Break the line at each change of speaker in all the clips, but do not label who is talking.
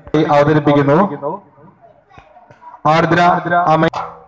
അവതരിപ്പിക്കുന്നു ആർദ്ര അമ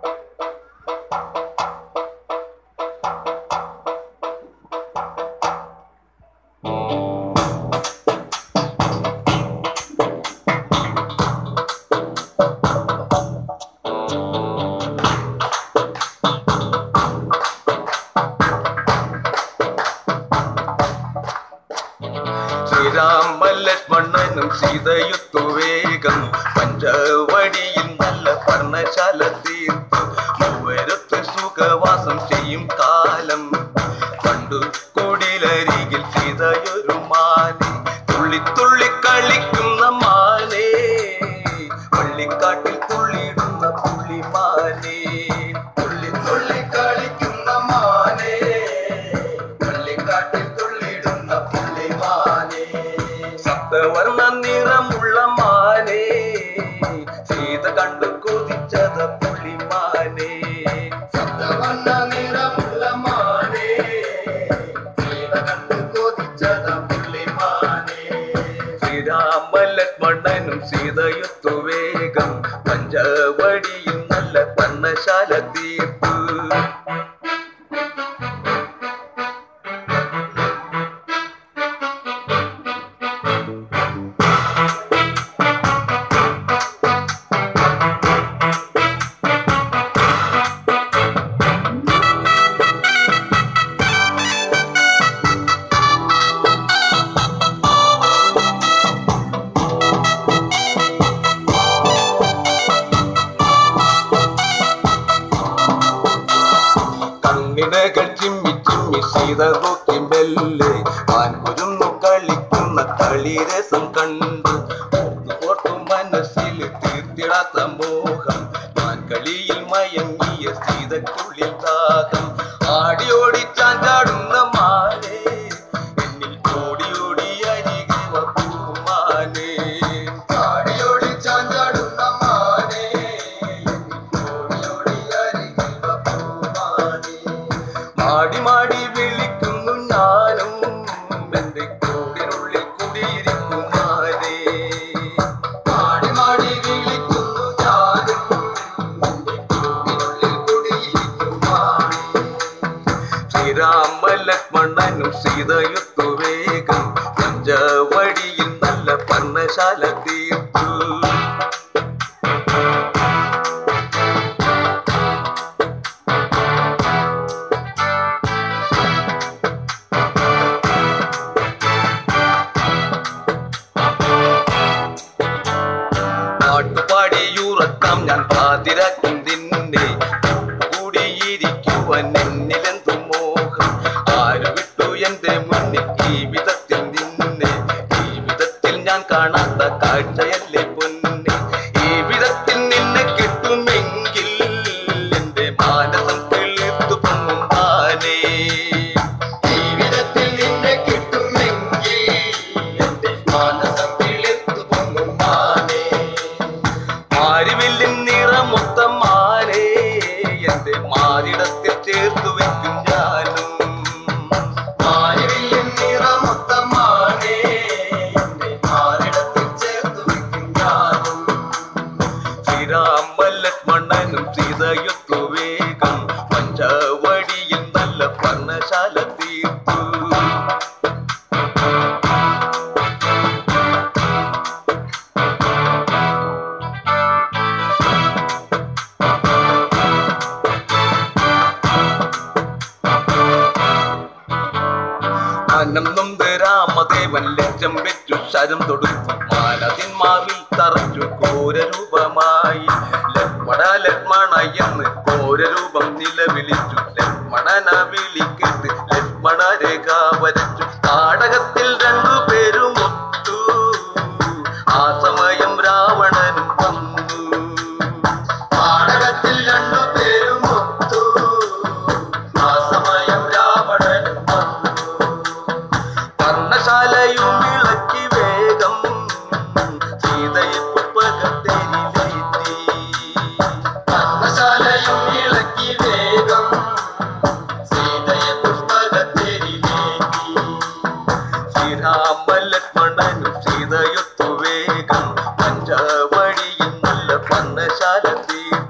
ശ്രീരാമലക്ഷ്മണനും സീതയുത്തു വേഗം പഞ്ചവടിയിൽ നല്ല പർണശാല തീർത്തു മൂവരത്ത് സുഖവാസം ചെയ്യും കാലം പണ്ടു കുടിലരികിൽ സീതയൊരു മാനെ തുള്ളി തുള്ളി കളിക്കുന്ന മാനെ പള്ളിക്കാട്ടിൽ തുള്ളിയിടുന്ന പുള്ളിമാനെ തുള്ളി തുള്ളി കളിക്കുന്ന മാനെ പള്ളിക്കാട്ടിൽ തുള്ളിയിടുന്ന പുള്ളിമാനെ സപ്തവർണ്ണ നിറമുള്ള മാനെ സീത കണ്ടു കൊതിച്ചത് പുള്ളിമാനെ സപ്തവർണ്ണ നിറമുള്ള മാനെ സീത കണ്ടു കൊതിച്ചത് പുള്ളിമാനെ ശ്രീരാമലക്ഷ്മണനും സീതയുത്തു വേഗം പഞ്ചവടിയിൽ നല്ല പർണശാല തീർത്തു കണ്ണിടകൾ ചിമ്മി ചിമ്മി സീത നോക്കി മെല്ലെ മാൻകുരുന്നു കളിക്കുന്ന കളിരസം കണ്ട് ഓർത്തു ഓർത്തു മനസ്സിൽ തീർത്തിടാത്ത മോഹം മാൻകളിയിൽ മയങ്ങിയ സീതക്കുള്ളിൽ ദാഹം ആടി ഓടി ചാഞ്ചാടുന്ന മാനേ എന്നിൽ ഓടി ഓടി അരികെ വാ പൂമാനേ ആടി ഓടി ചാഞ്ചാടുന്ന മാനേ ഓടി ഓടി അരികെ വാ പൂമാനേ മാടി മാടി വിളിക്കുന്നു ഞാനും എന്റെ കൂടിനുള്ളിൽ കുടിയിരിക്കുമാരേ മാടി മാടി വിളിക്കുന്നു ഞാനും എന്റെ കൂടിനുള്ളിൽ കുടിയിരിക്കുമാരേ ശ്രീരാമലക്ഷ്മണനും സീതയുത്തു വേഗം പഞ്ചവടിയിൽ നല്ല പർണശാല തീർത്തു പാട്ടുപാടിയുറക്കാം ഞാൻ പാതിരാക്കും നിന്നെ കൂടിയിരിക്കുവാൻ എന്നിലെന്തു മോഹം ആര് വിട്ടു എന്റെ മുന്നിൽ ജീവിതത്തിൽ നിന്നെ ജീവിതത്തിൽ ഞാൻ കാണാത്ത കാഴ്ചയല്ലേ പൊന്നെ ഈ വിധത്തിൽ നിന്നെ കിട്ടുമെങ്കിൽ എന്റെ മാനസം കിളിർത്തു പൊങ്ങും താനേ ജീവിതത്തിൽ നിന്നെ കിട്ടുമെങ്കിൽ എന്റെ മാനസം കിളിർത്തു പൊങ്ങും താനേ മാരിവില്ലിൻ നിറമൊത്ത മാനേ എന്റെ മാറിടത്തിൽ ചേർത്തു വെക്കും ഞാനും മാരിവില്ലിൻ നിറമൊത്ത മാനേ എന്റെ മാറിടത്തിൽ ചേർത്തു വെക്കും ഞാനും ശ്രീരാമലക്ഷ്മണനും സീതയൊത്തു വേഗം പഞ്ചവടിയിൽ നല്ല പർണശാല തീർത്തു മനം നൊന്ത് രാമദേവൻ ലക്ഷം വെച്ചു ശരം തൊടുത്തു മാനതിന്മാവിൽ തറച്ചു ഘോരരൂപമായി ലക്ഷ്മണ ലക്ഷ്മണ എന്ന് ഘോരരൂപം നിലവിളിച്ചു ലക്ഷ്മണന വിളിക്കിട്ട് ലക്ഷ്മണ രേഖ വരച്ചു നാടകത്തിൽ രണ്ടു പേരും ഒത്തു ആ സമയം രാവണനും വന്നു നാടകത്തിൽ രണ്ടു പേരും ഒത്തു ആ സമയം രാവണനും വന്നു പർണശാലയും ഇളക്കി വേഗം സീതയെ പുഷ്പകത്തേരിലേറ്റി പർണശാലയും ഇളക്കി വേഗം സീതയെ പുഷ്പകത്തേരിലേറ്റി ശ്രീരാമലക്ഷ്മണനും സീതയൊത്തു വേഗം പഞ്ച വർണ്ണശാല തീർത്ത്